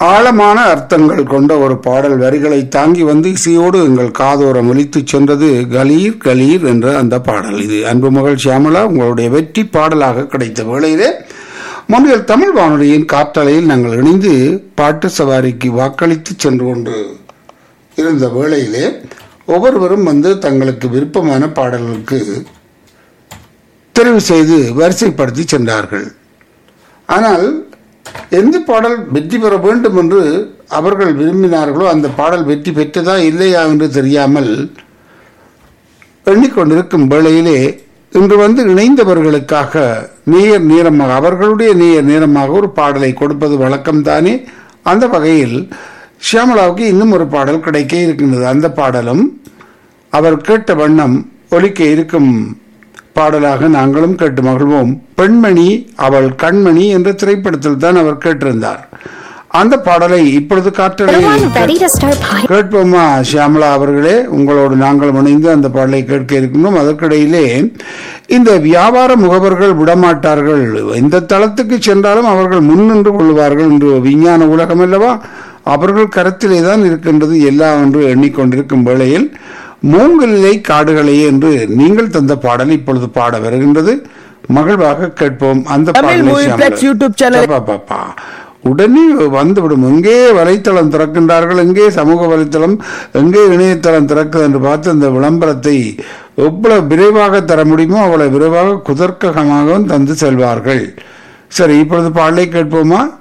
ஆழமான அர்த்தங்கள் கொண்ட ஒரு பாடல் வரிகளை தாங்கி வந்து இசையோடு எங்கள் காதோரம் ஒலித்துச் சென்றது கலீர் கலீர் என்ற அந்த பாடல் இது அன்பு மகள் சியாமலா உங்களுடைய வெற்றி பாடலாக கிடைத்த வேளையிலே மொழியில் தமிழ் வானொலியின் காற்றலையில் நாங்கள் இணைந்து பாட்டு சவாரிக்கு வாக்களித்து சென்று கொண்டு இருந்த வேளையிலே ஒவ்வொருவரும் வந்து தங்களுக்கு விருப்பமான பாடல்களுக்கு தெரிவு செய்து வரிசைப்படுத்தி சென்றார்கள் ஆனால் எந்த பாடல் வெற்றி பெற வேண்டும் என்று அவர்கள் விரும்பினார்களோ அந்த பாடல் வெற்றி பெற்றதா இல்லையா என்று தெரியாமல் எண்ணிக்கொண்டிருக்கும் வேளையிலே இன்று வந்து இணைந்தவர்களுக்காக நேர் நேரமாக அவர்களுடைய நேர் நேரமாக ஒரு பாடலை கொடுப்பது வழக்கம்தானே அந்த வகையில் ஷியாமலாவுக்கு இன்னும் ஒரு பாடல் கிடைக்க இருக்கின்றது அந்த பாடலும் அவர் கேட்ட வண்ணம் ஒலிக்க இருக்கும் பாடலாக நாங்களும் கேட்டு மகிழ்வோம் பெண்மணி அவள் கண்மணி என்ற திரைப்படத்தில் தான் அவர் கேட்டிருந்தார் அந்த பாடலை இப்பொழுது காற்றலை ready to start pie. கேட்போமா ஷியாமலா அவர்களே உங்களோடு நாங்கள் இணைந்து அந்த பாடலை கேட்க இருக்கின்றோம் அதற்கிடையிலே இந்த வியாபார முகவர்கள் விடமாட்டார்கள் எந்த தளத்துக்கு சென்றாலும் அவர்கள் முன்னின்று கொள்வார்கள் என்று விஞ்ஞான உலகம் அல்லவா அவர்கள் கருத்திலே தான் இருக்கின்றது எல்லாம் என்று எண்ணிக்கொண்டிருக்கும் வேளையில் மூங்கிலை காடுகளே என்று நீங்கள் தந்த பாடல் இப்பொழுது பாட வருகின்றது மகிழ்வாக கேட்போம் அந்த தமிழ் பாடலை Movie Shyamala. Plex YouTube channel. அப்பா, பாப்பா. உடனே வந்துவிடும் எங்கே வலைத்தளம் திறக்கின்றார்கள் எங்கே சமூக வலைத்தளம் எங்கே இணையதளம் திறக்குது என்று பார்த்து அந்த விளம்பரத்தை எவ்வளவு விரைவாக தர முடியுமோ அவ்வளவு விரைவாக குதர்க்கமாகவும் தந்து செல்வார்கள் சரி இப்பொழுது பாடலை கேட்போமா